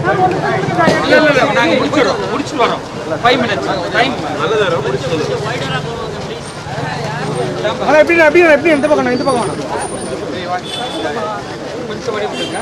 இல்ல இல்ல இல்ல நாங்க முடிச்சிடுறோம் முடிச்சிட்டு வரோம் ஃபைவ் மினிட்ஸ் டைம் அண்ணா எப்படி எப்படி எப்படி இந்த பக்கம் இந்த பக்கம் வேணும் கொஞ்சம் வழி விட்டுருங்க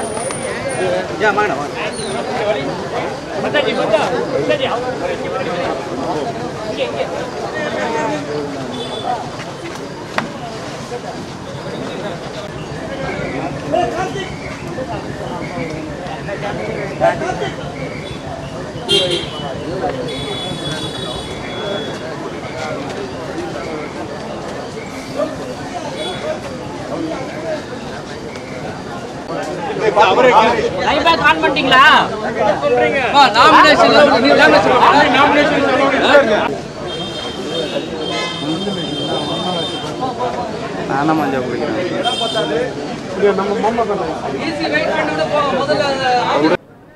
லைவ் பேக் ஆன் பண்ணிட்டீங்களா நாமினேஷன் நாமினேஷன் நானும் மஞ்சள் குடிக்கிறேன் ஈஸி வெயிட் பண்ணிட்டு போ முதல்ல அந்த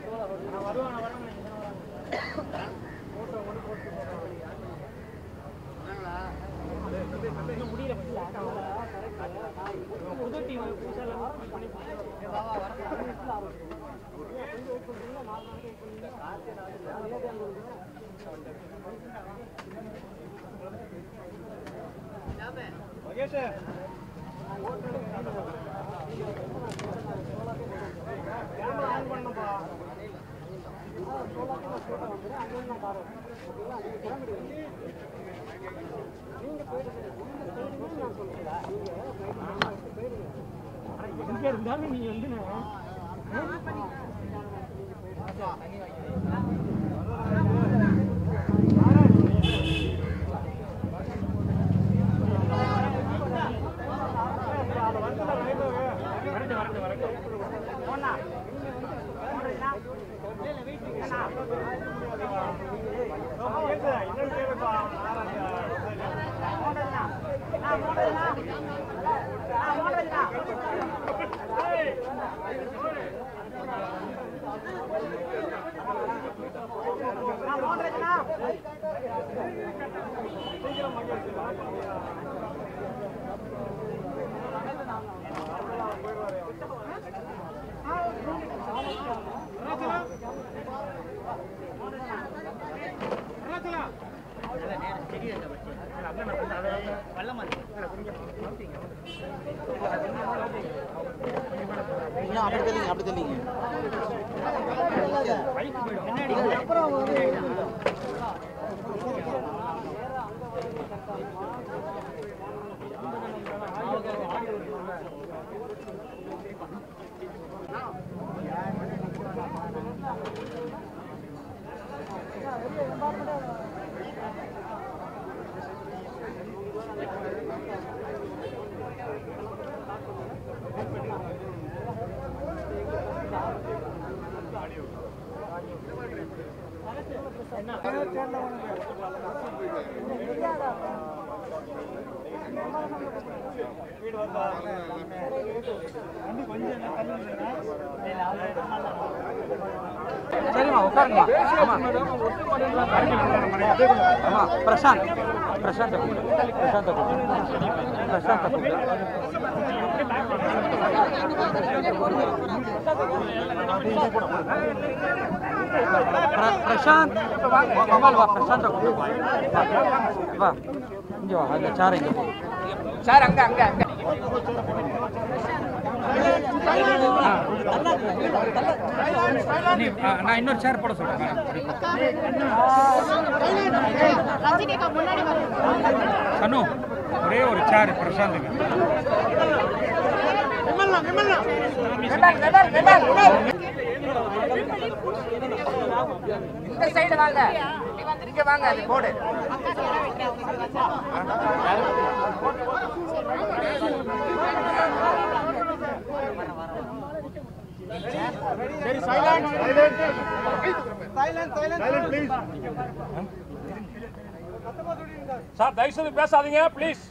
அப்படி தெரியல அப்படி தெரியல சரிம்மா உட்காருங்கம்மா ஆமா ஆமா பிரசாந்த் பிரசாந்த் பிரசாந்த் பிரசாந்த் பிரசாந்த் கமல் வா பிரசாந்த் வா இங்க வா அங்க சார் இங்க போ சார் அங்க அங்க அங்க நீ, ஆ, நான் இன்னொரு சேர் போட சொல்றேன் ரஜினிகா முன்னாடி வரும் சனு ஒரே ஒரு சேர் பிரசாந்துங்க இந்த சைடு வாங்க இங்க வாங்க அது போடு சார் தயவு செய்து பேசாதீங்க ப்ளீஸ்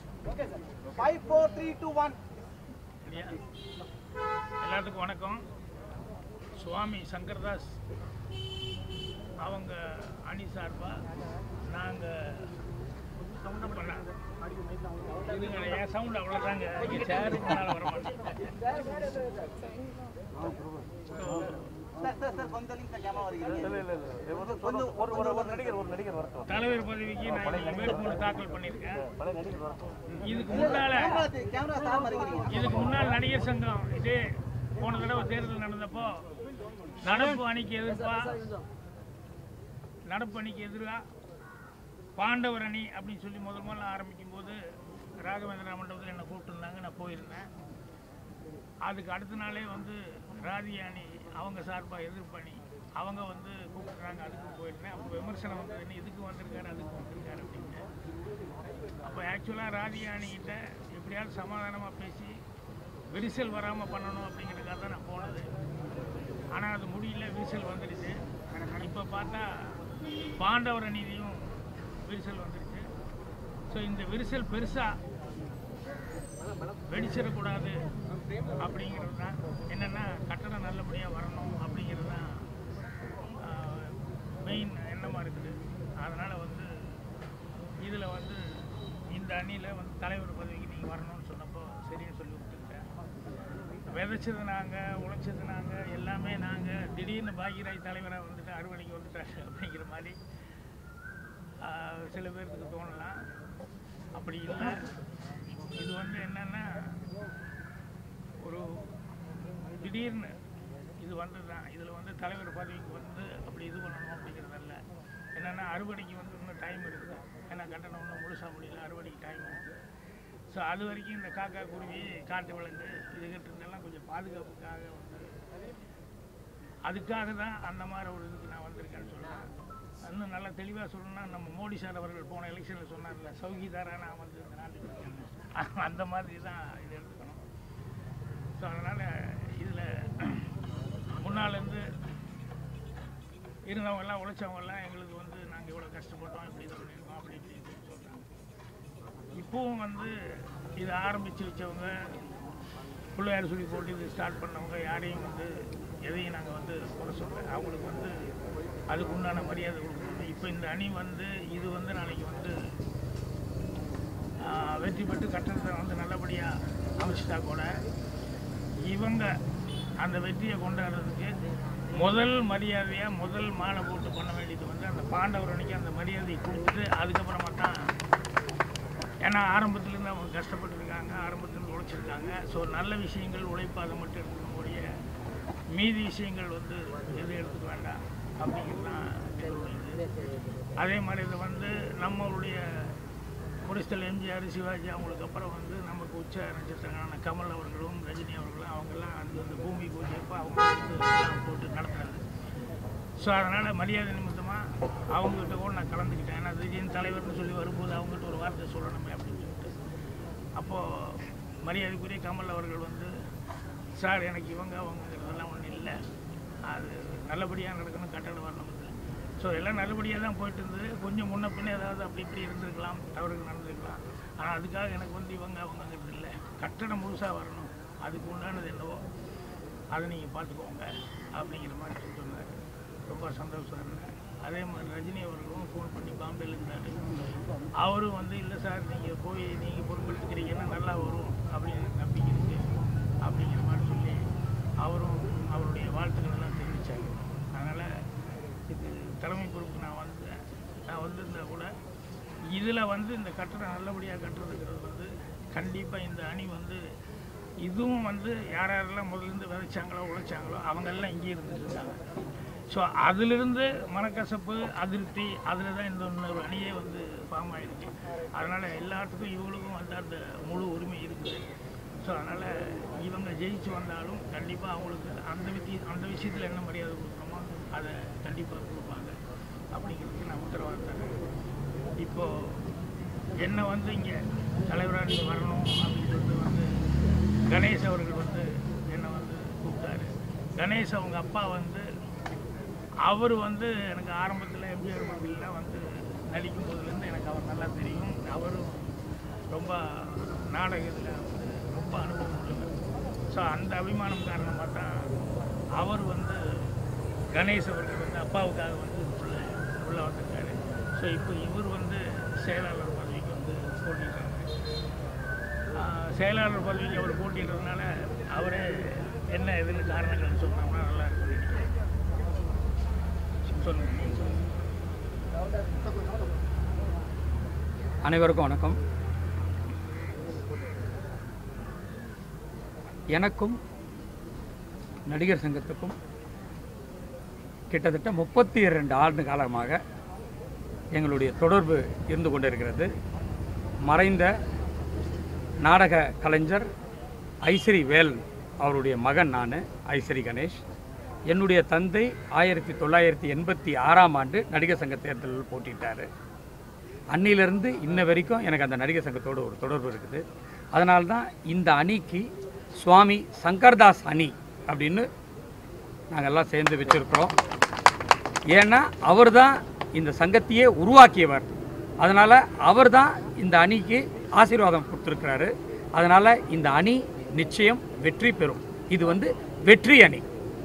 எல்லாத்துக்கும் வணக்கம் சுவாமி சங்கர்தாஸ் அவங்க அணி சார்பா நாங்கள் சவுண்ட் பண்ண இதுங்க என் சவுண்ட் அவ்வளோதாங்க இங்கே சேரு முன்னால் வர மாட்டேங்குது So, தலைவர் பதவிக்கு நான் இங்க வேட்புமனு தாக்கல் பண்ணியிருக்கேன் இதுக்கு முன்னால இதுக்கு முன்னால் நடிகர் சங்கம் இதே போன தடவை தேர்தல் நடந்தப்போ நடப்பு அணிக்கு எதிர்ப்பா நடப்பு அணிக்கு எதிராக பாண்டவர் அணி அப்படின்னு சொல்லி முதல் முதல்ல ஆரம்பிக்கும் போது ராகவேந்திரா மண்டபத்தில் என்னை கூப்பிட்டுருந்தாங்க நான் போயிருந்தேன் அதுக்கு அடுத்த நாளே வந்து ராதி அணி அவங்க சார்பாக எதிர்ப்பணி அவங்க வந்து கூப்பிட்டுறாங்க அதுக்கும் போயிருந்தேன் அப்போ விமர்சனம் வந்தது இதுக்கு வந்திருக்காரு அதுக்கு வந்திருக்காரு அப்படின்னு அப்போ ஆக்சுவலாக ராதி அணிகிட்ட எப்படியாவது சமாதானமாக பேசி விரிசல் வராமல் பண்ணணும் அப்படிங்கிறதுக்காக தான் நான் போனது ஆனால் அது முடியல விரிசல் வந்துடுச்சு இப்போ பார்த்தா பாண்டவர் அணிலையும் விரிசல் வந்துடுச்சு ஸோ இந்த விரிசல் பெருசாக வெடிச்சிடக்கூடாது அப்படிங்கிறது தான் என்னென்னா கட்டணம் நல்லபடியாக வரணும் அப்படிங்கிறது தான் மெயின் எண்ணமாக இருக்குது அதனால் வந்து இதில் வந்து இந்த அணியில் வந்து தலைவர் பதவிக்கு நீங்கள் வரணும்னு சொன்னப்போ சரின்னு சொல்லி விட்டுக்கிட்டேன் விதைச்சது நாங்கள் உழைச்சது நாங்கள் எல்லாமே நாங்கள் திடீர்னு பாகியராஜ் தலைவராக வந்துட்டு அறுவடைக்கு வந்துட்டாங்க அப்படிங்கிற மாதிரி ஆஹ், சில பேருக்கு தோணலாம் அப்படி இல்லை இது வந்து என்னன்னா ஒரு திடீர்னு இது வந்து தான் இதில் வந்து தலைவர் பதவிக்கு வந்து அப்படி இது பண்ணணும் அப்படிங்கிறதல்ல என்னென்னா அறுவடைக்கு வந்து இன்னும் டைம் இருக்குது ஏன்னா கட்டணம் இன்னும் முழுசாக முடியல அறுவடைக்கு டைம் இருக்குது ஸோ அது வரைக்கும் இந்த காக்கா குருவி காட்டு விலங்கு இதுகிட்ட இருந்தெல்லாம் கொஞ்சம் பாதுகாப்புக்காக வந்து அதுக்காக தான் அந்த மாதிரி ஒரு இதுக்கு நான் வந்திருக்கேன்னு சொல்கிறேன் இன்னும் நல்லா தெளிவாக சொல்லணும்னா நம்ம மோடி சார் அவர்கள் போன எலெக்ஷனில் சொன்னார்ல சௌகிதாரா நான் வந்து இந்த நாட்டுக்கு இருக்கேன்னு. அந்த மாதிரி தான் இது எடுத்துக்கணும் ஸோ அதனால் இதில் முன்னாலேருந்து இருந்தவங்கெல்லாம் உழைச்சவங்கெல்லாம் எங்களுக்கு வந்து நாங்கள் இவ்வளோ கஷ்டப்பட்டோம் இப்படி இது பண்ணியிருக்கோம் அப்படி இப்படி இப்படின்னு சொல்கிறாங்க இப்போவும் வந்து இதை ஆரம்பித்து வச்சவங்க பிள்ளையார் சொல்லி போட்டு இது ஸ்டார்ட் பண்ணவங்க யாரையும் வந்து எதையும் நாங்கள் வந்து குறை சொல்ல அவங்களுக்கு வந்து அதுக்கு உண்டான மரியாதை கொடுக்கணும் இப்போ இந்த அணி வந்து இது வந்து நாளைக்கு வந்து ஆஹ், வெற்றி பெற்று கட்டணத்தை வந்து நல்லபடியாக அமைச்சிட்டா கூட இவங்க அந்த வெற்றியை கொண்டாடுறதுக்கு முதல் மரியாதையாக முதல் மாலை போட்டு பண்ண வேண்டியது வந்து அந்த பாண்டவர் அன்னைக்கு அந்த மரியாதையை கொடுத்துட்டு அதுக்கப்புறமா தான் ஏன்னா ஆரம்பத்துலேருந்து அவங்க கஷ்டப்பட்டுருக்காங்க ஆரம்பத்துலேருந்து உழைச்சிருக்காங்க ஸோ நல்ல விஷயங்கள் உழைப்பாக மட்டும் இருக்கக்கூடிய மீதி விஷயங்கள் வந்து எதுவும் எடுத்துக்க வேண்டாம் அப்படிங்கிறது தான் எங்களுடைய இது. அதே மாதிரி இது வந்து நம்மளுடைய முடிஸ்தல் எம்ஜிஆர் சிவாஜி அவங்களுக்கு அப்புறம் வந்து நமக்கு உச்ச நட்சத்திரங்களான கமல் அவர்களும் ரஜினி அவர்களும் அவங்கெல்லாம் அந்த அந்த பூமி பூஜை அப்போ அவங்க வந்து எல்லாம் போட்டு நடத்துறாங்க ஸோ அதனால் மரியாதை நிமித்தமாக அவங்ககிட்ட கூட நான் கலந்துக்கிட்டேன் ஏன்னா திடீர்னு தலைவர்னு சொல்லி வரும்போது அவங்ககிட்ட ஒரு வார்த்தை சொல்லணுமே அப்படின்னு சொல்லிட்டு அப்போது மரியாதைக்குரிய கமல் அவர்கள் வந்து சார் எனக்கு இவங்க அவங்கிறதெல்லாம் ஒன்றும் இல்லை அது நல்லபடியாக நடக்கணும் கட்டணம் வரணும் ஸோ எல்லாம் நல்லபடியாக தான் போயிட்டு இருந்தது கொஞ்சம் முன்ன பின்ன ஏதாவது அப்படி இப்படி இருந்திருக்கலாம் தவறுகள் நடந்திருக்கலாம் ஆனால் அதுக்காக எனக்கு வந்து இவங்க அவங்கங்கிறது இல்லை கட்டணம் முழுசாக வரணும் அதுக்கு உண்டானது என்னவோ அதை நீங்கள் பார்த்துக்கோங்க அப்படிங்கிற மாதிரி சொல்லி சொன்னார் ரொம்ப சந்தோஷம் இருந்தேன் அதே மாதிரி ரஜினி அவர்களும் ஃபோன் பண்ணி பாம்பேல இருந்தார் அவரும் வந்து இல்லை சார் நீங்கள் போய் நீங்கள் பொறுப்பெடுத்துக்கிறீங்கன்னா நல்லா வரும் அப்படின்னு எனக்கு நம்பிக்கை இருக்குது அப்படிங்கிற மாதிரி சொல்லி அவரும் அவருடைய வாழ்த்துக்கள் எல்லாம் தெரிவித்தாங்க அதனால் இது தலைமை பொறுப்பு நான் வந்தேன் நான் வந்திருந்தா கூட இதில் வந்து இந்த கட்டடம் நல்லபடியாக கட்டுறதுங்கிறது வந்து கண்டிப்பாக இந்த அணி வந்து இதுவும் வந்து யார் யாரெல்லாம் முதல்லேருந்து விதைச்சாங்களோ உழைச்சாங்களோ அவங்கெல்லாம் இங்கே இருந்துட்டு இருக்காங்க ஸோ அதிலிருந்து மனக்கசப்பு அதிருப்தி அதில் தான் இந்த இன்னொரு அணியே வந்து ஃபார்ம் ஆகிருக்கு அதனால் எல்லாத்துக்கும் இவங்களுக்கும் வந்து அந்த முழு உரிமை இருக்குது ஸோ அதனால் இவங்க ஜெயிச்சு வந்தாலும் கண்டிப்பாக அவங்களுக்கு அந்த வித்தி அந்த விஷயத்தில் என்ன மரியாதை கொடுக்கணுமோ அதை கண்டிப்பாக கொடுப்பாங்க அப்படிங்கிறதுக்கு நான் உத்தரவாதம் தரேன் இப்போது என்னை வந்து இங்கே தலைவராக நீங்கள் வரணும் அப்படின்னு சொல்லிட்டு வந்து கணேஷ் அவர்கள் வந்து என்னை வந்து கூப்பிட்டாரு கணேஷ் அவங்க அப்பா வந்து அவர் வந்து எனக்கு ஆரம்பத்தில் எம்ஜிஆர் மகளில் வந்து நடிக்கும் போதுலேருந்து எனக்கு அவர் நல்லா தெரியும் அவரும் ரொம்ப நாடகத்தில் வந்து ரொம்ப அனுபவம் உள்ளவர் ஸோ அந்த அபிமானம் காரணமாக தான் அவர் வந்து கணேஷ் அவர்கள் வந்து அப்பாவுக்காக வந்து உள்ள உள்ளே வந்திருக்காரு ஸோ இப்போ இவர் வந்து செயலாளர் பதவிக்கு வந்து போட்டிடுறாங்க ஆஹ் செயலாளர் பதவிக்கு அவர் போட்டிடுறதுனால அவரே என்ன எதுன்னு காரணங்கள் சொன்னோம்னா நல்லா இருக்கும் நினைக்கிறேன் சொல்லுங்க அனைவருக்கும் வணக்கம் எனக்கும் நடிகர் சங்கத்துக்கும் கிட்டத்தட்ட முப்பத்தி இரண்டு ஆண்டு காலமாக எங்களுடைய தொடர்பு இருந்து கொண்டிருக்கிறது மறைந்த நாடக கலைஞர் ஐஸ்வரி வேல் அவருடைய மகன் நான் ஐஸ்வரி கணேஷ் என்னுடைய தந்தை ஆயிரத்தி தொள்ளாயிரத்தி எண்பத்தி ஆறாம் ஆண்டு நடிகர் சங்க தேர்தலில் போட்டிட்டார் அன்னிலிருந்து இன்ன வரைக்கும் எனக்கு அந்த நடிகர் சங்கத்தோடு ஒரு தொடர்பு இருக்குது அதனால தான் இந்த அணிக்கு சுவாமி சங்கர்தாஸ் அணி அப்படின்னு நாங்கள் எல்லாம் சேர்ந்து வச்சுருக்கிறோம் ஏன்னா அவர் தான் இந்த சங்கத்தையே உருவாக்கியவர் அதனால் அவர் தான் இந்த அணிக்கு ஆசீர்வாதம் கொடுத்துருக்கிறாரு அதனால் இந்த அணி நிச்சயம் வெற்றி பெறும் இது வந்து வெற்றி அணி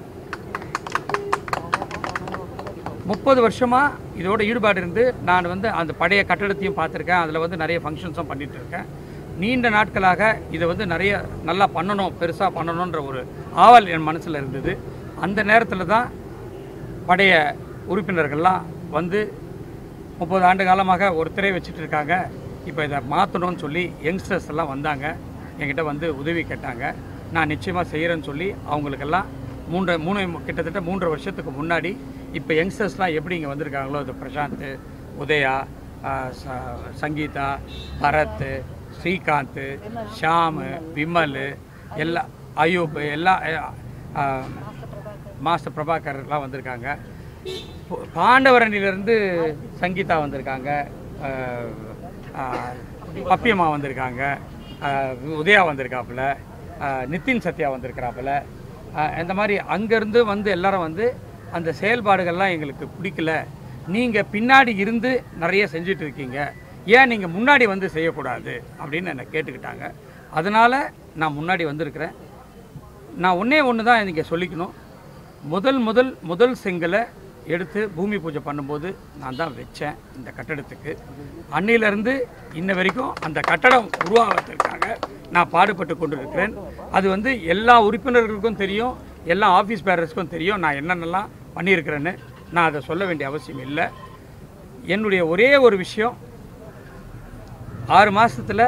முப்பது வருஷமாக இதோட ஈடுபாடு இருந்து நான் வந்து அந்த பழைய கட்டடத்தையும் பார்த்துருக்கேன் அதில் வந்து நிறைய ஃபங்க்ஷன்ஸும் பண்ணிட்டு இருக்கேன் நீண்ட நாட்களாக இதை வந்து நிறைய நல்லா பண்ணணும் பெருசாக பண்ணணுன்ற ஒரு ஆவல் என் மனசில் இருந்தது அந்த நேரத்தில் தான் பழைய உறுப்பினர்கள்லாம் வந்து முப்பது ஆண்டு காலமாக ஒருத்தரே வச்சுட்டு இருக்காங்க இப்போ இதை மாற்றணும்னு சொல்லி யங்ஸ்டர்ஸ் எல்லாம் வந்தாங்க என்கிட்ட வந்து உதவி கேட்டாங்க நான் நிச்சயமாக செய்கிறேன்னு சொல்லி அவங்களுக்கெல்லாம் மூன்று மூணு கிட்டத்தட்ட மூன்று வருஷத்துக்கு முன்னாடி இப்போ யங்ஸ்டர்ஸ்லாம் எப்படி இங்கே வந்திருக்காங்களோ இது பிரசாந்த் உதயா ஆஹ் ச- சங்கீதா பரத் ஸ்ரீகாந்த் ஷாமு விமல் எல்லா அயூப் எல்லா ஆஹ், மாஸ்டர் பிரபாகர்லாம் வந்திருக்காங்க பு- பாண்டவரணியிலேருந்து சங்கீதா வந்திருக்காங்க ஆஹ், ஆஹ், பப்பியம்மா வந்திருக்காங்க ஆஹ், உதயா வந்திருக்காப்புல ஆஹ், நிதின் சத்யா வந்திருக்கிறாப்புல ஆஹ், இந்த மாதிரி அங்கேருந்து வந்து எல்லாரும் வந்து அந்த செயல்பாடுகள்லாம் எங்களுக்கு பிடிக்கல நீங்கள் பின்னாடி இருந்து நிறைய செஞ்சுட்டு இருக்கீங்க ஏன் நீங்கள் முன்னாடி வந்து செய்யக்கூடாது அப்படின்னு என்னை கேட்டுக்கிட்டாங்க அதனால் நான் முன்னாடி வந்திருக்கிறேன் நான் ஒன்றே ஒன்று தான் இன்றைக்கி சொல்லிக்கணும் முதல் முதல் முதல் செங்கலை எடுத்து பூமி பூஜை பண்ணும்போது நான் தான் வச்சேன் இந்த கட்டடத்துக்கு அன்னையிலேருந்து இன்ன வரைக்கும் அந்த கட்டடம் உருவாகிறதுக்காக நான் பாடுபட்டு கொண்டு இருக்கிறேன் அது வந்து எல்லா உறுப்பினர்களுக்கும் தெரியும் எல்லா ஆஃபீஸ் பேரர்ஸ்க்கும் தெரியும் நான் என்னென்னலாம் பண்ணியிருக்கிறேன்னு நான் அதை சொல்ல வேண்டிய அவசியம் இல்லை என்னுடைய ஒரே ஒரு விஷயம் ஆறு மாதத்தில்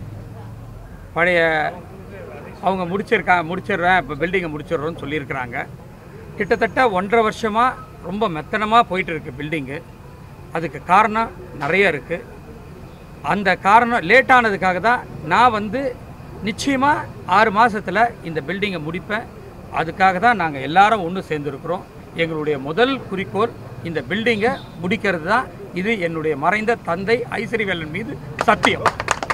பழைய அவங்க முடிச்சிருக்கா முடிச்சிடுறேன் இப்போ பில்டிங்கை முடிச்சிடுறோன்னு சொல்லியிருக்கிறாங்க கிட்டத்தட்ட ஒன்றரை வருஷமாக ரொம்ப மெத்தனமாக போயிட்டு இருக்கு பில்டிங்கு அதுக்கு காரணம் நிறைய இருக்குது அந்த காரணம் லேட் ஆனதுக்காக தான் நான் வந்து நிச்சயமாக ஆறு மாதத்தில் இந்த பில்டிங்கை முடிப்பேன் அதுக்காக தான் நாங்கள் எல்லாரும் ஒன்று சேர்ந்துருக்கிறோம் எங்களுடைய முதல் குறிக்கோள் இந்த பில்டிங்கை முடிக்கிறது தான் இது என்னுடைய மறைந்த தந்தை ஐஸ்வரிவேலன் மீது சத்தியம்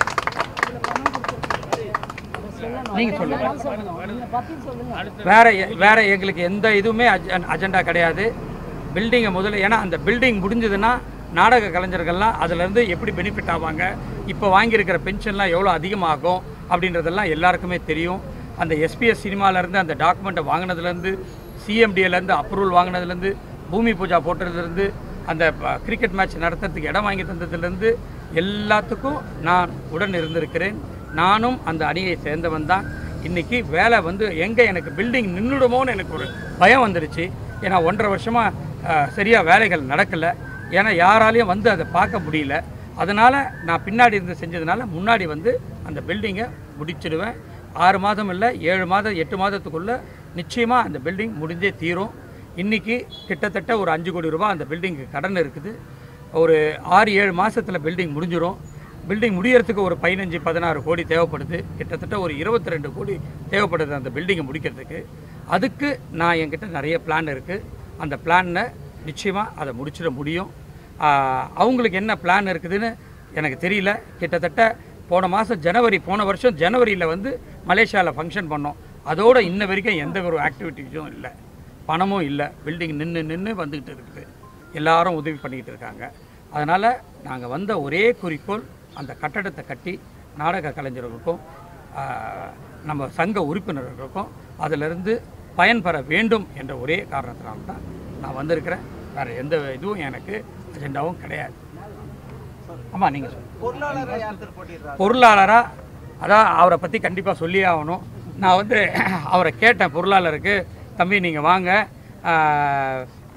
நீங்க சொல்லுங்க வேற எ- வேற எங்களுக்கு எந்த இதுவுமே அஜ- அஜெண்டா கிடையாது பில்டிங்கை முதல்ல ஏன்னா அந்த பில்டிங் முடிஞ்சதுன்னா நாடக கலைஞர்கள்லாம் அதுலேருந்து எப்படி பெனிஃபிட் ஆவாங்க இப்போ வாங்கியிருக்கிற பென்ஷன்லாம் எவ்வளோ அதிகமாகும் அப்படின்றதெல்லாம் எல்லாருக்குமே தெரியும் அந்த எஸ்பிஎஸ் சினிமாலேருந்து அந்த டாக்குமெண்ட்டை வாங்கினதுலேருந்து சிஎம்டிஏலேருந்து அப்ரூவல் வாங்கினதுலேருந்து பூமி பூஜா போட்டதுலேருந்து அந்த கிரிக்கெட் மேட்ச் நடத்துறதுக்கு இடம் வாங்கி தந்ததுலேருந்து எல்லாத்துக்கும் நான் உடன் இருந்திருக்கிறேன் நானும் அந்த அணியை சேர்ந்தவன் தான் இன்னைக்கு வேலை வந்து எங்கே எனக்கு பில்டிங் நின்றுடுமோன்னு எனக்கு ஒரு பயம் வந்துடுச்சு ஏன்னா ஒன்றரை வருஷமாக சரியாக வேலைகள் நடக்கலை ஏன்னா யாராலையும் வந்து அதை பார்க்க முடியல அதனால் நான் பின்னாடி இருந்து செஞ்சதுனால முன்னாடி வந்து அந்த பில்டிங்கை முடிச்சிடுவேன் ஆறு மாதம் இல்லை ஏழு மாதம் எட்டு மாதத்துக்குள்ளே நிச்சயமாக அந்த பில்டிங் முடிஞ்சே தீரும் இன்றைக்கி கிட்டத்தட்ட ஒரு அஞ்சு கோடி ரூபாய் அந்த பில்டிங்க்கு கடன் இருக்குது ஒரு ஆறு ஏழு மாதத்தில் பில்டிங் முடிஞ்சிடும் பில்டிங் முடியறதுக்கு ஒரு பதினஞ்சு பதினாறு கோடி தேவைப்படுது கிட்டத்தட்ட ஒரு இருபத்தி ரெண்டு கோடி தேவைப்படுது அந்த பில்டிங்கை முடிக்கிறதுக்கு அதுக்கு நான் என்கிட்ட நிறைய பிளான் இருக்குது அந்த பிளானை நிச்சயமாக அதை முடிச்சிட முடியும் ஆஹ், அவங்களுக்கு என்ன பிளான் இருக்குதுன்னு எனக்கு தெரியல கிட்டத்தட்ட போன மாதம் ஜனவரி போன வருஷம் ஜனவரியில் வந்து மலேசியாவில் ஃபங்க்ஷன் பண்ணோம் அதோட இன்ன வரைக்கும் எந்த ஒரு ஆக்டிவிட்டிஸும் இல்லை பணமும் இல்லை பில்டிங் நின்று நின்று வந்துக்கிட்டு இருக்குது எல்லாரும் உதவி பண்ணிக்கிட்டு இருக்காங்க அதனால் நாங்கள் வந்த ஒரே குறிக்கோள் அந்த கட்டடத்தை கட்டி நாடக கலைஞர்களுக்கும் ஆஹ், நம்ம சங்க உறுப்பினர்களுக்கும் அதிலிருந்து பயன்பெற வேண்டும் என்ற ஒரே காரணத்தினால தான் நான் வந்திருக்கிறேன் வேறு எந்த இதுவும் எனக்கு அஜெண்டாவும் கிடையாது ஆமாம் நீங்கள் சொல்லுங்கள் பொருளாளராக அதான் அவரை பற்றி கண்டிப்பாக சொல்லியே ஆகணும் நான் வந்து அவரை கேட்டேன் பொருளாளருக்கு தம்பி நீங்கள் வாங்க ஆஹ்,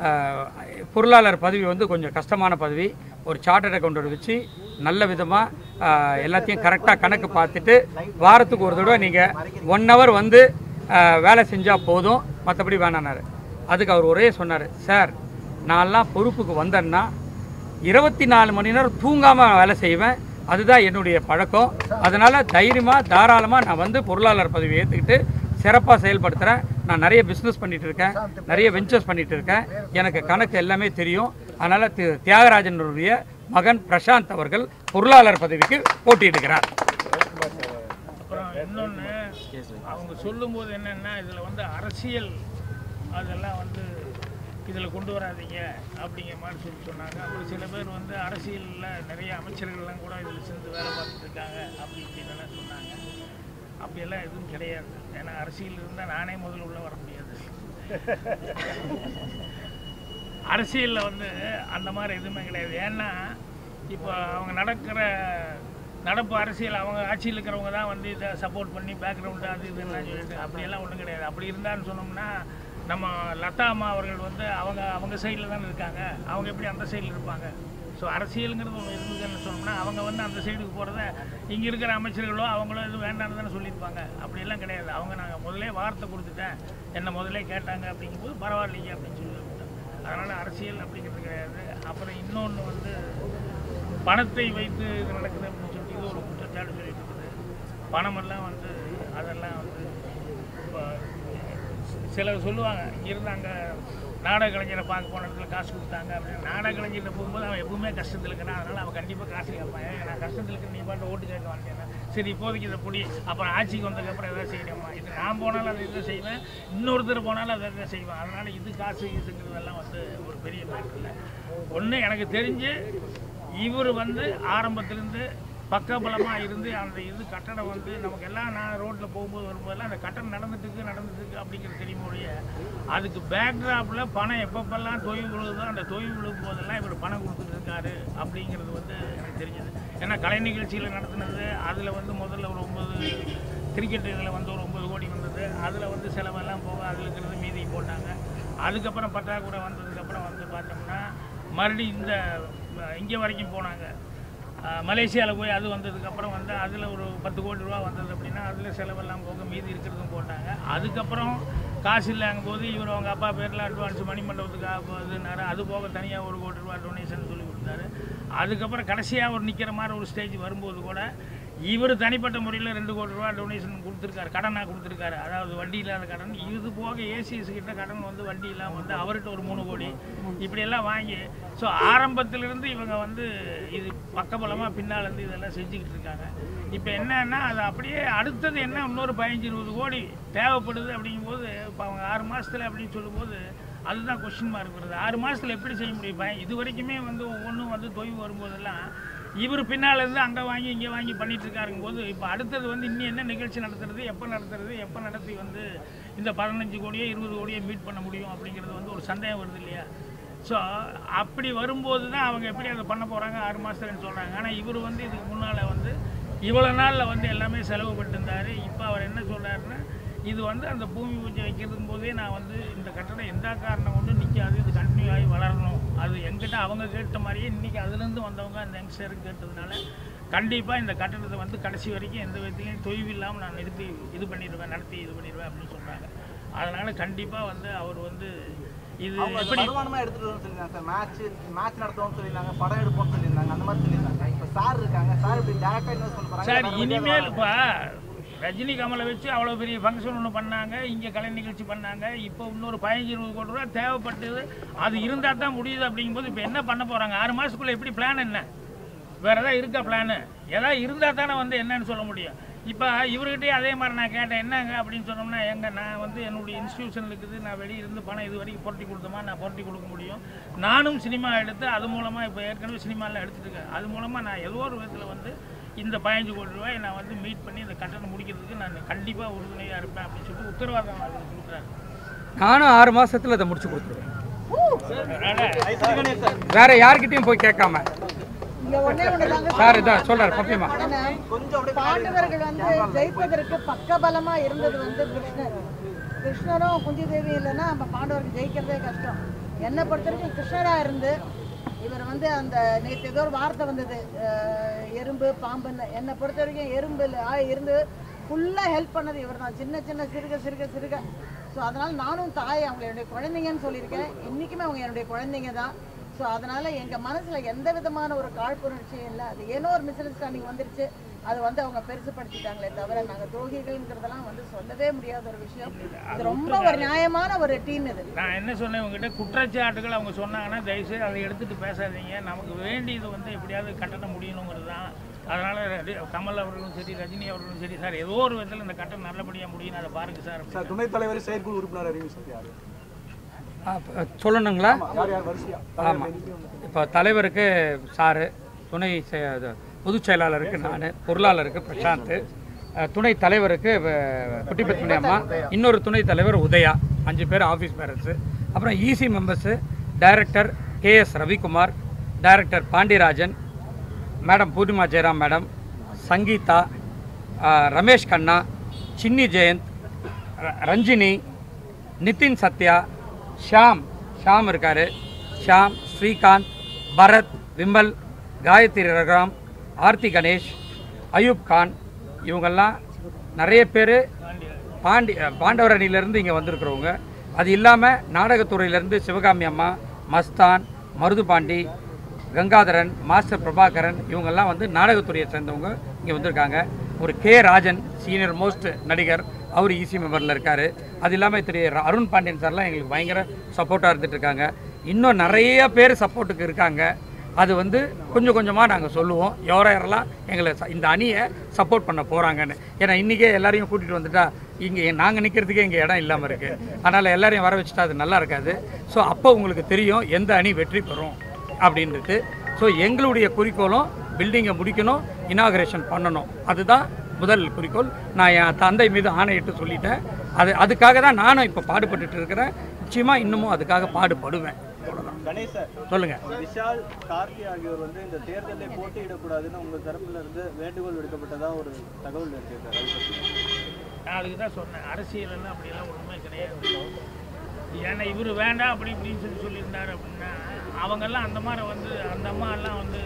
அஹ், பொருளாளர் பதவி வந்து கொஞ்சம் கஷ்டமான பதவி ஒரு சார்ட்டர்ட் அக்கௌண்டர் வச்சு நல்ல விதமாக எல்லாத்தையும் கரெக்டாக கணக்கு பார்த்துட்டு வாரத்துக்கு ஒரு தடவை நீங்கள் ஒன் ஹவர் வந்து அஹ், வேலை செஞ்சால் போதும் மற்றபடி வேணானாரு அதுக்கு அவர் ஒரே சொன்னார் சார் நான்லாம் பொறுப்புக்கு வந்தேன்னா இருபத்தி நாலு மணி நேரம் தூங்காமல் வேலை செய்வேன் அதுதான் என்னுடைய பழக்கம் அதனால் தைரியமாக தாராளமாக நான் வந்து பொருளாளர் பதவி ஏற்றுக்கிட்டு சிறப்பாக செயல்படுத்துகிறேன் நான் நிறைய பிஸ்னஸ் பண்ணிட்டு இருக்கேன் நிறைய வெஞ்சர்ஸ் பண்ணிட்டு இருக்கேன் எனக்கு கணக்கு எல்லாமே தெரியும் அதனால் தி தியாகராஜனுடைய மகன் பிரசாந்த் அவர்கள் பொருளாளர் பதவிக்கு போட்டியிடுகிறார் அப்புறம் இன்னொன்று அவங்க சொல்லும்போது என்னென்னா இதில் வந்து அரசியல் அதெல்லாம் வந்து இதில் கொண்டு வராதீங்க அப்படிங்கிற மாதிரி சொல்லி சொன்னாங்க அப்புறம் சில பேர் வந்து அரசியலில் நிறைய அமைச்சர்கள்லாம் கூட இதில் சேர்ந்து வேலை பார்த்துட்டு இருக்காங்க அப்படி இப்படின்னுலாம் சொன்னாங்க அப்படியெல்லாம் எதுவும் கிடையாது ஏன்னா அரசியல் இருந்தால் நானே முதல்ல உள்ளே வர முடியாது அரசியலில் வந்து அந்த மாதிரி எதுவுமே கிடையாது ஏன்னா இப்போ அவங்க நடக்கிற நடப்பு அரசியல் அவங்க ஆட்சியில் இருக்கிறவங்க தான் வந்து இதை சப்போர்ட் பண்ணி பேக்ரவுண்டு அது இதுலாம் சொல்லிட்டு அப்படியெல்லாம் ஒன்றும் கிடையாது அப்படி இருந்தான்னு சொன்னோம்னா நம்ம லதா அம்மா அவர்கள் வந்து அவங்க அவங்க சைடில் தானே இருக்காங்க அவங்க எப்படி அந்த சைடில் இருப்பாங்க ஸோ அரசியலுங்கிறது ஒன்று இருக்குதுன்னு சொன்னோம்னா அவங்க வந்து அந்த சைடுக்கு போகிறத இங்கே இருக்கிற அமைச்சர்களோ அவங்களோ எதுவும் வேண்டாம்னு தானே சொல்லியிருப்பாங்க அப்படியெல்லாம் கிடையாது அவங்க நாங்கள் முதல்ல வார்த்தை கொடுத்துட்டேன் என்னை முதல்ல கேட்டாங்க அப்படிங்கும்போது பரவாயில்லைங்க அப்படின்னு சொல்லி விட்டோம் அதனால் அரசியல் அப்படிங்கிறது கிடையாது அப்புறம் இன்னொன்று வந்து பணத்தை வைத்து இது நடக்குது அப்படின்னு சொல்லிட்டு இது ஒரு குற்றச்சாட்டு சொல்லிட்டு இருக்குது பணமெல்லாம் வந்து அதெல்லாம் வந்து இப்போ சிலர் சொல்லுவாங்க இருந்தாங்க நாடக கலைஞரை பார்க்க போன இடத்துல காசு கொடுத்தாங்க அப்படின்னு நாடக கலைஞர்கிட்ட போகும்போது அவன் எப்பவுமே கஷ்டத்தில் இருக்கிறான் அதனால் அவன் கண்டிப்பாக காசு கேட்பான் ஏன் நான் கஷ்டத்தில் இருக்க நீ பாட்டு ஓட்டு கேட்க வந்தேன் சரி இப்போதைக்கு இதை புடி அப்புறம் ஆட்சிக்கு வந்ததுக்கப்புறம் எதாவது செய்யணுமா இது நான் போனாலும் அதை இதை செய்வேன் இன்னொருத்தர் போனாலும் அதை இதை செய்வேன் அதனால் இது காசு இதுங்கிறதெல்லாம் வந்து ஒரு பெரிய மேட்டர் இல்லை ஒன்று எனக்கு தெரிஞ்சு இவர் வந்து ஆரம்பத்திலேருந்து பக்கபலமாக இருந்து அந்த இது கட்டடம் வந்து நமக்கு எல்லாம் நான் ரோட்டில் போகும்போது வரும்போதெல்லாம் அந்த கட்டடம் நடந்துட்டு இருக்கு நடந்துட்டு இருக்கு அப்படிங்கிறது தெரியும் ஒழிய அதுக்கு பேக்ராப்பில் பணம் எப்பப்பெல்லாம் தொய்வு விழுதோ அந்த தொய்வு விழுகும் போதெல்லாம் இவர் பணம் கொடுத்துட்டு இருக்காரு அப்படிங்கிறது வந்து எனக்கு தெரிஞ்சது ஏன்னா கலை நிகழ்ச்சியில் நடத்துனது அதில் வந்து முதல்ல ஒரு ஒன்பது கிரிக்கெட் இதில் வந்து ஒரு ஒன்பது கோடி வந்தது அதில் வந்து செலவெல்லாம் போக அதில் இருக்கிறது மீதி போட்டாங்க அதுக்கப்புறம் பற்றாக்குறை வந்ததுக்கப்புறம் வந்து பார்த்தோம்னா மறுபடியும் இந்த இங்கே வரைக்கும் போனாங்க மலேசியாவில் போய் அது வந்ததுக்கப்புறம் வந்து அதில் ஒரு பத்து கோடி ரூபா வந்தது அப்படின்னா அதில் செலவெல்லாம் போக மீதி இருக்கிறதும் போட்டாங்க அதுக்கப்புறம் காசு இல்லைங்கும் போது இவர் அவங்க அப்பா பேரில் அட்வான்ஸ் மணி மண்டபத்துக்கு இதுனாரு அது போக தனியாக ஒரு கோடி ரூபா டொனேஷன் சொல்லி கொடுத்தாரு அதுக்கப்புறம் கடைசியாக ஒரு நிற்கிற மாதிரி ஒரு ஸ்டேஜ் வரும்போது கூட இவர் தனிப்பட்ட முறையில் ரெண்டு கோடி ரூபா டொனேஷன் கொடுத்துருக்காரு கடனாக கொடுத்துருக்காரு அதாவது வட்டி இல்லாத கடன் இது போக ஏசிஎஸ் கிட்ட கடன் வந்து வட்டி இல்லாமல் வந்து அவர்கிட்ட ஒரு மூணு கோடி இப்படியெல்லாம் வாங்கி ஸோ ஆரம்பத்திலிருந்து இவங்க வந்து இது பக்கபலமாக பின்னால் இருந்து இதெல்லாம் செஞ்சுக்கிட்டு இருக்காங்க இப்போ என்னன்னா அது அப்படியே அடுத்தது என்ன இன்னொரு பதினஞ்சு இருபது கோடி தேவைப்படுது அப்படிங்கும்போது இப்போ அவங்க ஆறு மாதத்தில் அப்படின்னு சொல்லும்போது அதுதான் கொஸ்டின் மார்க் வருது ஆறு மாதத்தில் எப்படி செய்ய முடியும் பய இது வரைக்குமே வந்து ஒவ்வொன்றும் வந்து தொய்வு வரும்போதெல்லாம் இவர் பின்னால் இருந்து அங்கே வாங்கி இங்கே வாங்கி பண்ணிட்டு இருக்காருங்க போது இப்போ அடுத்தது வந்து இன்னும் என்ன நிகழ்ச்சி நடத்துறது எப்போ நடத்துறது எப்போ நடத்தி வந்து இந்த பதினஞ்சு கோடியோ இருபது கோடியோ மீட் பண்ண முடியும் அப்படிங்கிறது வந்து ஒரு சந்தேகம் வருது இல்லையா ஸோ அப்படி வரும்போது தான் அவங்க எப்படி அதை பண்ண போகிறாங்க ஆறு மாதத்துலன்னு சொல்கிறாங்க ஆனால் இவர் வந்து இதுக்கு முன்னால் வந்து இவ்வளோ நாளில் வந்து எல்லாமே செலவு பண்ணிருந்தார் இப்போ அவர் என்ன சொல்கிறாருன்னா இது வந்து அந்த பூமி பூஜை வைக்கிறதுக்கு போதே நான் வந்து இந்த கட்டடம் எந்த காரணம் கொண்டு நிற்காது இது கண்டினியூ ஆகி வளரணும் அது எங்கிட்ட அவங்க கேட்ட மாதிரியே இன்றைக்கி அதுலேருந்து வந்தவங்க அந்த யங்ஸ்டருக்கு கேட்டதுனால கண்டிப்பாக இந்த கட்டடத்தை வந்து கடைசி வரைக்கும் எந்த விதத்துலையும் தொய்வு இல்லாமல் நான் நிறுத்தி இது பண்ணிடுவேன் நடத்தி இது பண்ணிடுவேன் அப்படின்னு சொல்கிறாங்க அதனால் கண்டிப்பாக வந்து அவர் வந்து இது அவங்க அது எப்படி வருமானமா எடுத்துட்டு வரணும்னு சொல்லியிருந்தாங்க சார் மேட்ச் மேட்ச் நடத்துவோம்னு சொல்லியிருந்தாங்க படம் எடுப்போம்னு சொல்லியிருந்தாங்க அந்த மாதிரி சொல்லியிருந்தாங்க இப்போ சார் இருக்காங்க சார் இப்படி டேரக்டா இன்வெஸ்ட் பண்ண போறாங்க சார் வேற வழியா இனிமேல் வராங்க. இப்போ ரஜினி கமலை வச்சு அவ்வளோ பெரிய ஃபங்க்ஷன் ஒன்று பண்ணாங்க இங்கே கலை நிகழ்ச்சி பண்ணாங்க இப்போ இன்னொரு பதினஞ்சு இருபது கோடி ரூபா தேவைப்பட்டது அது இருந்தால் தான் முடியுது அப்படிங்கும்போது இப்போ என்ன பண்ண போகிறாங்க ஆறு மாதத்துக்குள்ளே எப்படி பிளான் என்ன வேறு ஏதாவது இருக்கா பிளானு ஏதாவது இருந்தால் தானே வந்து என்னன்னு சொல்ல முடியும் இப்போ இவர்கிட்டயே அதே மாதிரி நான் கேட்டேன் என்னங்க அப்படின்னு சொன்னோம்னா எங்க நான் வந்து என்னுடைய இன்ஸ்டியூஷன் இருக்குது நான் வெளியே இருந்து பணம் இது வரைக்கும் புரட்டி கொடுத்தோமா நான் புரட்டி கொடுக்க முடியும் நானும் சினிமா எடுத்து அது மூலமாக இப்போ ஏற்கனவே சினிமாவில் எடுத்துட்டு இருக்கேன் அது மூலமாக நான் ஏதோ ஒரு விதத்தில் வந்து இந்த பதினஞ்சு கோடி ரூபாய் நான் வந்து மீட் பண்ணி இந்த கட்டணம் முடிக்கிறதுக்கு நான் கண்டிப்பாக உறுதுணையாக இருப்பேன் அப்படின்னு சொல்லிட்டு உத்தரவாதம் அவர் கொடுக்குறாரு நானும் ஆறு மாசத்துல அதை முடிச்சு கொடுத்துருவேன் அதனால வேற யார்கிட்டயும் போய் கேட்காம இங்க ஒண்ணே ஒண்ணுதாங்க சார் இதான் சொல்றாரு பப்பியமா கொஞ்சம் அப்படியே பாண்டவர்கள் வந்து ஜெயிப்பதற்கு பக்கபலமா இருந்தது வந்து கிருஷ்ணர் கிருஷ்ணரும் குந்தி தேவி இல்லைன்னா நம்ம பாண்டவர்கள் ஜெயிக்கிறதே கஷ்டம் என்னை பொறுத்த வரைக்கும் கிருஷ்ணரா இருந்து இவர் வந்து அந்த நேற்று ஏதோ ஒரு வார்த்தை வந்தது அஹ், எறும்பு பாம்புன்னு என்னை பொறுத்த வரைக்கும் எறும்பு இருந்து ஃபுல்லாக ஹெல்ப் பண்ணது இவர் தான் சின்ன சின்ன சிறுக சிறுக சிறுக ஸோ அதனால் நானும் தாய் அவங்க என்னுடைய குழந்தைங்கன்னு சொல்லியிருக்கேன் இன்றைக்குமே அவங்க என்னுடைய குழந்தைங்க தான் ஸோ அதனால் எங்கள் மனசில் எந்த விதமான ஒரு காழ்ப்புணர்ச்சியும் இல்லை அது ஏனோ ஒரு மிஸ் அண்டர்ஸ்டாண்டிங் வந்துருச்சு அது வந்து அவங்க பெருசுப்படுத்திட்டாங்களே தவிர நாங்கள் துரோகிகள்ங்கிறதெல்லாம் வந்து சொல்லவே முடியாத ஒரு விஷயம் இது ரொம்ப ஒரு நியாயமான ஒரு டீம் இது நான் என்ன சொன்னேன் உங்ககிட்ட குற்றச்சாட்டுகள் அவங்க சொன்னாங்கன்னா தயவுசெய்து அதை எடுத்துட்டு பேசாதீங்க நமக்கு வேண்டியது வந்து எப்படியாவது கட்டணம் முடியணுங்கிறது தான் அதனால் கமல் அவர்களும் சரி ரஜினி அவர்களும் சரி சார் ஏதோ ஒரு விதத்தில் இந்த கட்டணம் நல்லபடியாக முடியும் அதை பாருங்க சார் சார் துணைத் தலைவர் செயற்குழு உறுப்பினர் அறிவிச்சது யாரு ஆ, இப்ப சொல்லணுங்களா யார் யார் வரிசையா ஆமாம் இப்போ தலைவருக்கு சாரு துணை செ- இது, பொதுச் செயலாளருக்கு நான் பொருளாளருக்கு பிரசாந்த் அஹ், துணை தலைவருக்கு அஹ், குட்டிப்பத்மினி அம்மா இன்னொரு துணை தலைவர் உதயா அஞ்சு பேர் ஆஃபீஸ் பேரண்ட்ஸு அப்புறம் EC members director K S Ravikumar director Pandiarajan madam Poornima Jayaram madam Sangeetha அஹ், ரமேஷ் கண்ணா சின்னி ஜெயந்த் ர- ரஞ்சினி நிதின் சத்யா ஷாம் ஷாம் இருக்காரு ஷாம் ஸ்ரீகாந்த் பரத் விமல் காயத்ரி ரகுராம் ஆர்த்தி கணேஷ் அயூப் கான் இவங்கெல்லாம் நிறைய பேர் பாண்டி அஹ், பாண்டவர் அணியிலேருந்து இங்கே வந்திருக்கிறவங்க அது இல்லாமல் நாடகத்துறையிலேருந்து சிவகாமி அம்மா மஸ்தான் மருது பாண்டி கங்காதரன் மாஸ்டர் பிரபாகரன் இவங்கெல்லாம் வந்து நாடகத்துறையை சேர்ந்தவங்க இங்கே வந்திருக்காங்க ஒரு கே ராஜன் சீனியர் மோஸ்ட் நடிகர் அவர் ஈசி மெம்பரில் இருக்கார் அது இல்லாமல் திரு ர- அருண் பாண்டியன் சார்லாம் எங்களுக்கு பயங்கர சப்போர்ட்டாக இருந்துட்டு இருக்காங்க இன்னும் நிறைய பேர் சப்போர்ட்டுக்கு இருக்காங்க அது வந்து கொஞ்சம் கொஞ்சமாக நாங்கள் சொல்லுவோம் யாரோ யாரெல்லாம் எங்களை ச- இந்த அணியை சப்போர்ட் பண்ண போகிறாங்கன்னு ஏன்னா இன்றைக்கே எல்லாரையும் கூட்டிகிட்டு வந்துட்டா இங்கே நாங்கள் நிற்கிறதுக்கே இங்கே இடம் இல்லாமல் இருக்குது அதனால் எல்லாரையும் வர வச்சுட்டா அது நல்லா இருக்காது ஸோ அப்போ உங்களுக்கு தெரியும் எந்த அணி வெற்றி பெறும் அப்படின்றது ஸோ எங்களுடைய குறிக்கோளும் பில்டிங்கை முடிக்கணும் இனாகரேஷன் பண்ணணும் அதுதான் முதல் குறிக்கோள் நான் என் தந்தை மீது ஆணையிட்டு சொல்லிட்டேன் அது அதுக்காக தான் நானும் இப்போ பாடுபட்டுட்டு இருக்கிறேன் நிச்சயமாக இன்னமும் அதுக்காக பாடுபடுவேன் அவ்வளவுதான். கணேஷ் சார் சொல்லுங்க விஷால் கார்த்தி ஆகியோர் வந்து இந்த தேர்தலில் போட்டியிடக்கூடாதுன்னு உங்க தரப்புல இருந்து வேண்டுகோள் விடுக்கப்பட்டதா ஒரு தகவல் இருக்கு சார் அதை பத்தி. நான் அதுக்கு தான் சொன்னேன் அரசியல் எல்லாம் அப்படியெல்லாம் ஒன்றுமே கிடையாது ஏன்னா இவர் வேண்டாம் அப்படி இப்படின்னு சொல்லி சொல்லியிருந்தாரு அப்படின்னா அவங்கெல்லாம் அந்த மாதிரி வந்து அந்த அம்மா எல்லாம் வந்து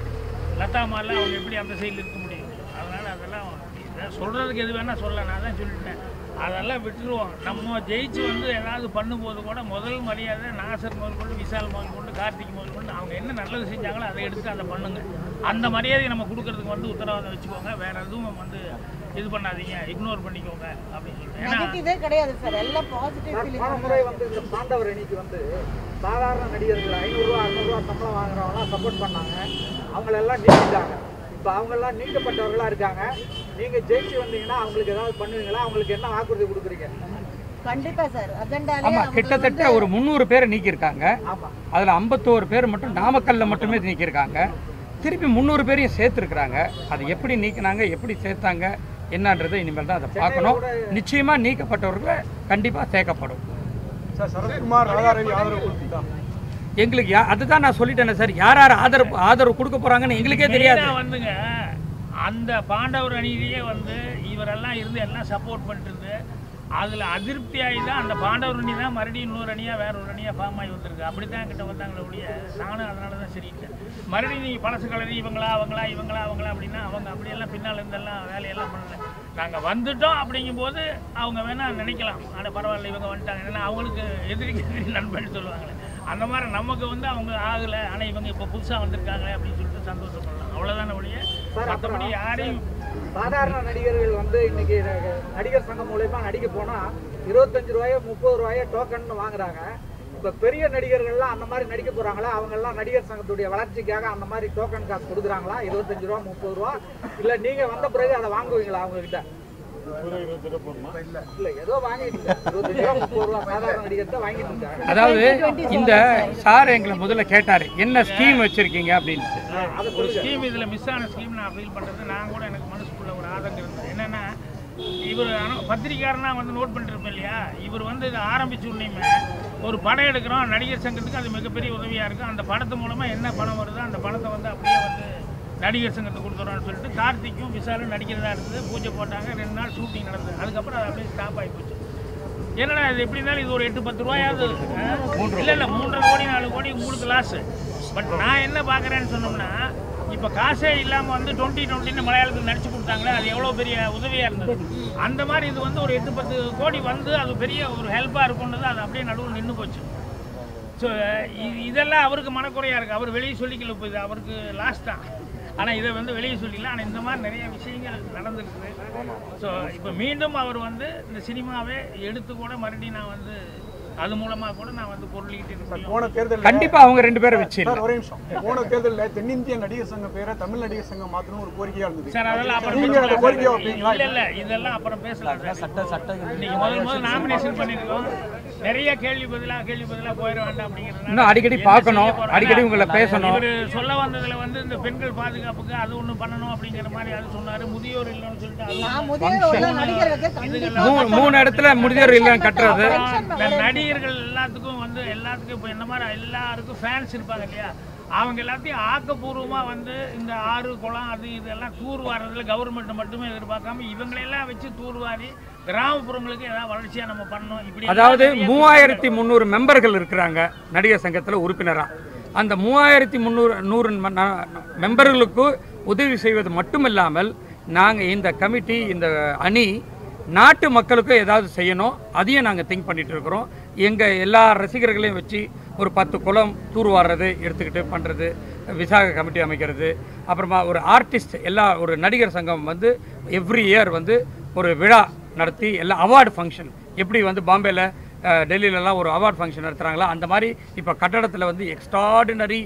லதா அம்மாலாம் அவங்க எப்படி அந்த சைடில் இருக்க முடியும் அதனால் அதெல்லாம் இதை சொல்கிறதுக்கு எது வேணால் சொல்லலாம் நான் தான் சொல்லிட்டேன் அதெல்லாம் விட்டுருவோம் நம்ம ஜெயிச்சு வந்து ஏதாவது பண்ணும்போது கூட முதல் மரியாதை நாசர் முதல் கொண்டு விஷால் முதல் கொண்டு கார்த்திக் முதல் கொண்டு அவங்க என்ன நல்லது செஞ்சாங்களோ அதை எடுத்து அதை பண்ணுங்க அந்த மரியாதையை நம்ம கொடுக்கறதுக்கு வந்து உத்தரவாதம் வச்சுக்கோங்க வேற எதுவும் வந்து இது பண்ணாதீங்க இக்னோர் பண்ணிக்கோங்க அப்படின்னு சொல்லிட்டு ஏன்னா நெகட்டிவே கிடையாது சார் எல்லாம் பாசிட்டிவ் போன முறை வந்து இந்த பாண்டவர் அணிக்கு வந்து சாதாரண நடிகர்கள் ஐநூறுரூவா அறுநூறுவா சம்பளம் வாங்குறவங்களாம் சப்போர்ட் பண்ணாங்க அவங்களெல்லாம் நீக்கிட்டாங்க இப்போ அவங்கெல்லாம் நீக்கப்பட்டவர்களாக இருக்காங்க நீங்கள் ஜெயிச்சு வந்தீங்கன்னா அவங்களுக்கு ஏதாவது பண்ணுவீங்களா அவங்களுக்கு என்ன வாக்குறுதி கொடுக்குறீங்க கண்டிப்பா சார் அஜெண்டாலே ஆமாம் கிட்டத்தட்ட ஒரு முந்நூறு பேரை நீக்கியிருக்காங்க ஆமாம் அதில் ஐம்பத்தோரு பேர் மட்டும் நாமக்கல்ல மட்டுமே நீக்கியிருக்காங்க திருப்பி முந்நூறு பேரையும் சேர்த்துருக்குறாங்க அது எப்படி நீக்கினாங்க எப்படி சேர்த்தாங்க என்னன்றது இனிமேல் தான் அதை பார்க்கணும் நிச்சயமாக நீக்கப்பட்டவர்கள் கண்டிப்பாக சேர்க்கப்படும் சார் சரத்குமார் ராதாரவி ஆதரவு கொடுத்தா எங்களுக்கு யா அதுதான் நான் சொல்லிட்டேனே சார் யார் யார் ஆதரவு ஆதரவு கொடுக்க போகிறாங்கன்னு எங்களுக்கே தெரியாது மெயினா வந்துங்க அந்த பாண்டவர் அணியிலேயே வந்து இவரெல்லாம் இருந்து எல்லாம் சப்போர்ட் பண்ணிட்டு அதில் அதிருப்தி ஆகி தான் அந்த பாண்டவர் அணி தான் மறுபடியும் இன்னொரு அணியாக வேற ஒரு அணியாக ஃபார்ம் ஆகி வந்திருக்கு அப்படி தான் என்கிட்ட வந்தாங்களே ஒழிய நானும் அதனால தான் சரிட்டேன் மறுபடியும் நீங்கள் பழசு கலரி இவங்களா அவங்களா இவங்களா அவங்களா அப்படின்னா அவங்க அப்படியெல்லாம் பின்னால் இருந்தெல்லாம் வேலையெல்லாம் பண்ணல நாங்கள் வந்துட்டோம் அப்படிங்கும்போது அவங்க வேணால் நினைக்கலாம் ஆனால் பரவாயில்ல இவங்க வந்துட்டாங்க ஏன்னா அவங்களுக்கு எதிரிக்கு எதிரி நண்பன் சொல்லுவாங்களே அந்த மாதிரி நமக்கு வந்து அவங்க ஆகலை ஆனால் இவங்க இப்போ புதுசாக வந்திருக்காங்களே அப்படின்னு சொல்லிட்டு சந்தோஷப்படலாம் அவ்வளோதான ஒழிய மற்றபடி யாரையும் சாதாரண நடிகர்கள் வந்து இன்னைக்கு நடிகர் சங்கம் மூலயமா நடிக்க போனா இருபத்தஞ்சு ரூபாயோ முப்பது ரூபாயோ டோக்கன் வாங்குறாங்க இப்ப பெரிய நடிகர்கள்லாம் அந்த மாதிரி நடிக்க போறாங்களா அவங்க எல்லாம் நடிகர் சங்கத்துடைய வளர்ச்சிக்காக அந்த மாதிரி டோக்கன் காசு கொடுக்குறாங்களா இருபத்தஞ்சு ரூபா முப்பது ரூபா இல்ல நீங்க வந்த பிறகு அதை வாங்குவீங்களா அவங்க கிட்ட இல்ல ஏதோ வாங்கிட்டு இருபத்தஞ்சு ரூபா முப்பது ரூபா சாதாரண நடிகர்கிட்ட வாங்கிட்டு இருக்காங்க அதாவது இந்த சார் எங்களை முதல்ல கேட்டார் என்ன ஸ்கீம் வச்சுருக்கீங்க அப்படின்ட்டு அதை ஒரு ஸ்கீம் இதில் மிஸ் ஆன ஸ்கீம் நான் ஃபீல் பண்ணுறது நான் கூட எனக்கு மனசுக்குள்ள ஒரு ஆதங்கம் இருந்தது என்னென்னா இவர் பத்திரிக்காரனா வந்து நோட் பண்ணிருப்பேன் இல்லையா இவர் வந்து இதை ஆரம்பிச்ச உடனேயுமே ஒரு படம் எடுக்கிறோம் நடிகர் சங்கத்துக்கு அது மிகப்பெரிய உதவியாக இருக்கும் அந்த படத்து மூலமாக என்ன பணம் வருதோ அந்த பணத்தை வந்து அப்படியே வந்து நடிகர் சங்கத்துக்கு கொடுத்துறோம்னு சொல்லிட்டு கார்த்திக்கும் விஷாலும் நடிக்கிறதா இருந்தது பூஜை போட்டாங்க ரெண்டு நாள் ஷூட்டிங் நடந்தது அதுக்கப்புறம் அது அப்படியே ஸ்டாப் ஆகி போச்சு என்னடா இது எப்படி இருந்தாலும் இது ஒரு எட்டு பத்து ரூபாயாவது அஹ், இல்ல இல்ல மூன்றரை கோடி நாலு கோடி உங்களுக்கு லாஸ் பட் நான் என்ன பார்க்குறேன்னு சொன்னோம்னா இப்போ காசே இல்லாமல் வந்து டுவெண்ட்டி டுவெண்ட்டின்னு மலையாளத்தில் நடிச்சு கொடுத்தாங்களே அது எவ்வளோ பெரிய உதவியாக இருந்தது அந்த மாதிரி இது வந்து ஒரு எட்டு பத்து கோடி வந்து அது பெரிய ஒரு ஹெல்ப்பாக இருக்கும்னது அது அப்படியே நடுவில் நின்று போச்சு ஸோ இதெல்லாம் அவருக்கு மனக்குறையாக இருக்குது அவர் வெளியே சொல்லிக்கல இப்போ இது அவருக்கு லாஸ்ட் தான் ஆனால் இதை வந்து வெளியே சொல்லிக்கல ஆனால் இந்த மாதிரி நிறைய விஷயங்கள் நடந்துருக்குது ஸோ இப்போ மீண்டும் அவர் வந்து இந்த சினிமாவே எடுத்து கூட மறுபடியும் நான் வந்து அது மூலமாக கூட நான் வந்து பொருளிக்கிட்டு இருக்கேன் போன தேர்தல் கண்டிப்பா அவங்க ரெண்டு பேரும் வச்சு சார் ஒரே நிமிஷம் போன தேர்தலில் தென்னிந்திய நடிகர் சங்கம் பேரை தமிழ் நடிகர் சங்கம் மாத்தணும் ஒரு கோரிக்கையா இருந்தது சார் அதெல்லாம் அப்புறம் நீங்க அந்த கோரிக்கையை பேசலாம் வைப்பீங்களா இல்ல இல்ல இதெல்லாம் அப்புறம் பேசலாம் சார் சட்ட சட்ட இன்னைக்கு முதல் முதல் நாமினேஷன் பண்ணிருக்கோம் நிறைய கேள்வி பதிலா கேள்வி பதிலா போயிட வேண்டாம் அப்படிங்கிறதுனால இன்னும் அடிக்கடி என்ன பார்க்கணும், செய்ய போறோம்னா, அடிக்கடி உங்களை பேசணும். இவரு சொல்ல வந்ததுல வந்து இந்த பெண்கள் பாதுகாப்புக்கு அது ஒண்ணு பண்ணணும் அப்படிங்கிற மாதிரி அது சொன்னாரு முதியோர் இல்லைன்னு சொல்லிட்டு அது நான் முதியோர் உள்ள நடிகர்களுக்கு கண்டிப்பா மூணு மூணு இடத்துல முதியோர் இல்லம் கட்டுறது இந்த நடிகர்கள் எல்லாத்துக்கும் வந்து எல்லாத்துக்கும் இப்போ என்ன மாதிரி எல்லாருக்கும் ஃபேன்ஸ் இருப்பாங்க இல்லையா அவங்க எல்லாத்தையும் ஆக்கப்பூர்வமா வந்து இந்த ஆறு குளம் அது இதெல்லாம் தூர் வாரதுல கவர்மெண்ட் மட்டுமே எதிர்பார்க்காம இவங்களெல்லாம் வச்சு தூர்வாரி கிராமப்புறங்களுக்கு ஏதாவது வளர்ச்சியா நம்ம பண்ணணும் இப்படி அதாவது நிறைய மூவாயிரத்தி முந்நூறு மெம்பர்கள் இருக்கிறாங்க நடிகர் சங்கத்தில் உறுப்பினரா அந்த மூவாயிரத்தி முந்நூறு நூறு ம- ந- மெம்பர்களுக்கு உதவி செய்வது மட்டுமில்லாமல் நாங்கள் இந்த கமிட்டி இந்த அணி நாட்டு மக்களுக்கு ஏதாவது செய்யணும் அதையும் நாங்கள் திங்க் பண்ணிட்டு இருக்கிறோம் எங்கள் எல்லா ரசிகர்களையும் வச்சு ஒரு பத்து குளம் தூர்வாடுறது எடுத்துக்கிட்டு பண்ணுறது விசாக கமிட்டி அமைக்கிறது அப்புறமா ஒரு ஆர்டிஸ்ட் எல்லா ஒரு நடிகர் சங்கம் வந்து எவ்ரி இயர் வந்து ஒரு விழா நடத்தி எல்லா அவார்டு ஃபங்க்ஷன் எப்படி வந்து பாம்பேல அஹ், டெல்லியிலலாம் ஒரு அவார்ட் ஃபங்க்ஷன் நடத்துகிறாங்களோ அந்த மாதிரி இப்போ கட்டடத்தில் வந்து எக்ஸ்ட்ராடினரி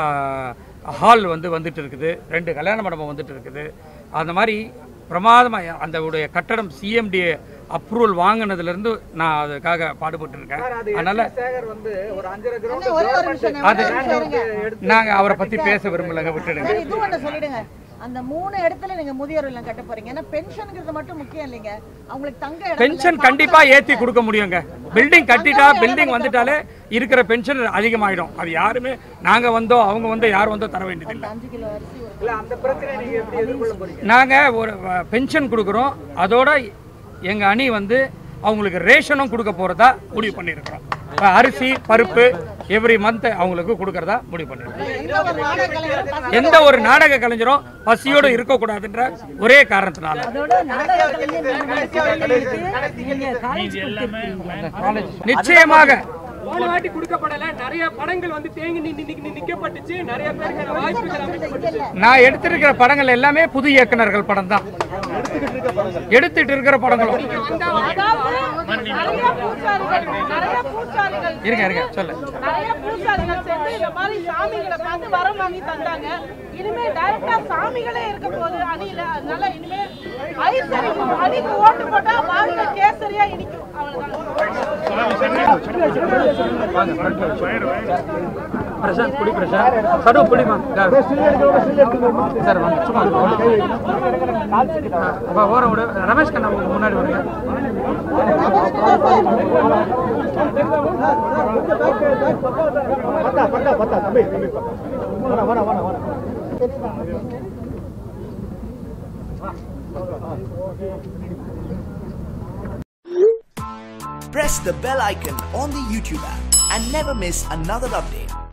ஹால் வந்து வந்துட்டு இருக்குது ரெண்டு கல்யாண மண்டபம் வந்துட்டு இருக்குது அந்த மாதிரி பிரமாதமாக அந்த உடைய கட்டடம் சிஎம்டிஏ அப்ரூவல் வாங்கினதுலேருந்து நான் அதுக்காக பாடுபட்டு இருக்கேன் சார் அது அதனால் எஸ். சேகர் வந்து ஒரு அஞ்சரை கிரவுண்ட் அண்ணா, ஒரே ஒரு நிமிஷம் அது ஒரே நிமிஷம் இருங்க. நாங்கள் அவரை பற்றி பேச விரும்பலைங்க விட்டுடுங்க சரி, இது ஒண்ணு சொல்லிடுங்க அந்த மூணு இடத்துல நீங்க முதியோர் இல்லம் கட்ட போறீங்க ஏன்னா பென்ஷனுங்கிறது மட்டும் முக்கியம் இல்லைங்க அவங்களுக்கு தங்க இடம் இல்ல, பென்ஷன் சாப்பாடு கண்டிப்பா இல்ல. ஏத்தி கொடுக்க முடியுங்க பில்டிங் கட்டிட்டா பில்டிங் வந்துட்டாலே இருக்கிற பென்ஷன் அதிகமாயிடும் அது யாருமே நாங்க வந்தோம் அவங்க வந்தோ யார் வந்தோ தர வேண்டியதில்லை அஞ்சு கிலோ அரிசி ஒரு இல்ல அந்த பிரச்சனை நீங்க எப்படி எதிர்கொள்ள போறீங்க நாங்க ஒரு பென்ஷன் கொடுக்குறோம் அதோட எங்க அணி வந்து அவங்களுக்கு ரேஷனும் கொடுக்க போறதா முடிவு பண்ணியிருக்கிறோம் இப்ப அரிசி பருப்பு எவ்ரி மந்த் அவங்களுக்கு கொடுக்கறதா முடிவு பண்ணியிருக்கோம் எந்த ஒரு நாடக கலைஞரும் பசி- எந்த ஒரு நாடக கலைஞரும் பசியோடு இருக்கக்கூடாதுன்ற ஒரே காரணத்தினால அதோட நாடக கலைஞர் மீதி எல்லாமே நிச்சயமாக போன வாட்டி கொடுக்கப்படல நிறைய படங்கள் வந்து தேங்கி நின்னு நின்னு நிக்கப்பட்டுச்சு நிறைய பேருக்கு வாய்ப்புகள் அமைக்கப்பட்டுச்சு நான் எடுத்திருக்கிற படங்கள் எல்லாமே புது இயக்குனர்கள் படம் தான் எடுத்துட்டு இருக்கிற படங்களும் நிறைய பூசாரிகள் நிறைய பூசாரிகள் இருங்க இருங்க சொல்லு நிறைய பூசாரிகள் சேர்ந்து இந்த மாதிரி சாமிகளை பார்த்து வரம் வாங்கி தந்தாங்க இனிமே டைரக்டா சாமிகளே இருக்க போகுது அணியில அதனால இனிமே ஐஸ்வர்யம் அணிக்கு ஓட்டு போட்டா வாழ்க்கை கேசரியா இனிக்கும் பிரசாந்த் குடி பிரசாந்த் சடு குடிமா சார் வாங்க சும்மா அப்பா ஓரம் விடு ரமேஷ் கண்ணா உங்க முன்னாடி வருங்க பத்தா பத்தா பத்தா தம்பி தம்பி வர வர வர வர Press the bell icon on the YouTube app and never miss another update.